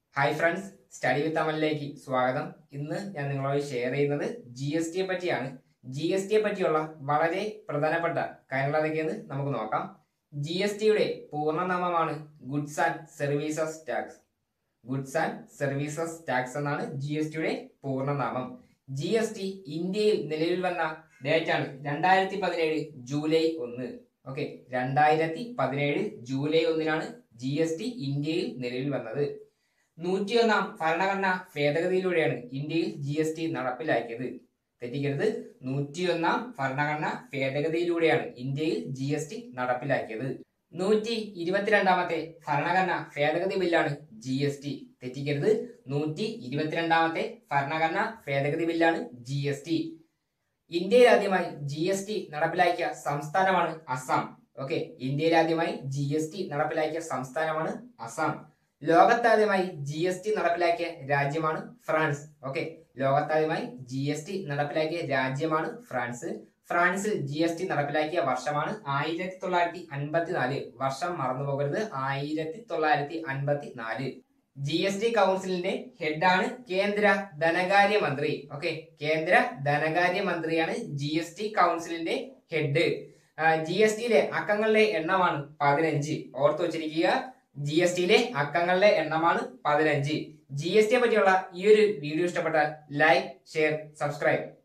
hi friends study with അമലിലേക്ക് സ്വാഗതം ഇന്ന് ഞാൻ നിങ്ങളോട് ഷെയർ ചെയ്യുന്നത് ജി എസ് ടിയെ പറ്റിയാണ് ജി എസ് ടിയെ പറ്റിയുള്ള വളരെ പ്രധാനപ്പെട്ട കാര്യങ്ങൾ അതൊക്കെയെന്ന് നമുക്ക് നോക്കാം ജി എസ് ടിയുടെ പൂർണ്ണനാമമാണ് goods and services tax goods and services tax എന്നാണ് ജി എസ് ടിയുടെ പൂർണ്ണനാമം ജി എസ് ടി ഇന്ത്യയിൽ നിലവിൽ വന്ന ഡേറ്റ് ആണ് രണ്ടായിരത്തി പതിനേഴ് ജൂലൈ ഒന്ന് ഓക്കെ രണ്ടായിരത്തി പതിനേഴ് ജൂലൈ ഒന്നിനാണ് ജി എസ് ടി ഇന്ത്യയിൽ നിലവിൽ വന്നത് നൂറ്റിയൊന്നാം ഭരണഘടനാ ഭേദഗതിയിലൂടെയാണ് ഇന്ത്യയിൽ ജി എസ് ടി നടപ്പിലാക്കിയത് തെറ്റിക്കരുത് നൂറ്റിയൊന്നാം ഭരണഘടനാ ഭേദഗതിയിലൂടെയാണ് ഇന്ത്യയിൽ ജി എസ് ടി നടപ്പിലാക്കിയത് നൂറ്റി ഇരുപത്തിരണ്ടാമത്തെ ഭരണഘടനാ ഭേദഗതി ബില്ലാണ് ജി എസ് ടി തെറ്റിക്കരുത് നൂറ്റി ഇരുപത്തിരണ്ടാമത്തെ ഭരണഘടനാ ഭേദഗതി ബില്ലാണ് ജി എസ് ടി ഇന്ത്യയിൽ ആദ്യമായി ജി എസ് ടി നടപ്പിലാക്കിയ സംസ്ഥാനമാണ് അസം ഓക്കെ ഇന്ത്യയിൽ ആദ്യമായി ജി എസ് ടി നടപ്പിലാക്കിയ സംസ്ഥാനമാണ് അസം ലോകത്താദ്യമായി ജി എസ് ടി നടപ്പിലാക്കിയ രാജ്യമാണ് ഫ്രാൻസ് ഓക്കെ ലോകത്താദ്യമായി ജി എസ് ടി നടപ്പിലാക്കിയ രാജ്യമാണ് ഫ്രാൻസ് ഫ്രാൻസിൽ ജി എസ് ടി നടപ്പിലാക്കിയ വർഷമാണ് ആയിരത്തി തൊള്ളായിരത്തി അൻപത്തി നാല് വർഷം മറന്നു പോകരുത് ആയിരത്തി തൊള്ളായിരത്തി അൻപത്തി നാല് ജി എസ് ടി കൗൺസിലിന്റെ ഹെഡാണ് കേന്ദ്ര ധനകാര്യ മന്ത്രി ഓക്കെ കേന്ദ്ര ധനകാര്യ മന്ത്രിയാണ് ജി എസ് ടി കൗൺസിലിന്റെ ഹെഡ് ജി എസ് ടിയിലെ അക്കങ്ങളുടെ എണ്ണമാണ് പതിനഞ്ച് ഓർത്തു വച്ചിരിക്കുക ജി എസ് ടിയിലെ അക്കങ്ങളുടെ എണ്ണമാണ് പതിനഞ്ച് ജി എസ് ടിയെ പറ്റിയുള്ള ഈ ഒരു വീഡിയോ ഇഷ്ടപ്പെട്ടാൽ ലൈക്ക് ഷെയർ സബ്സ്ക്രൈബ്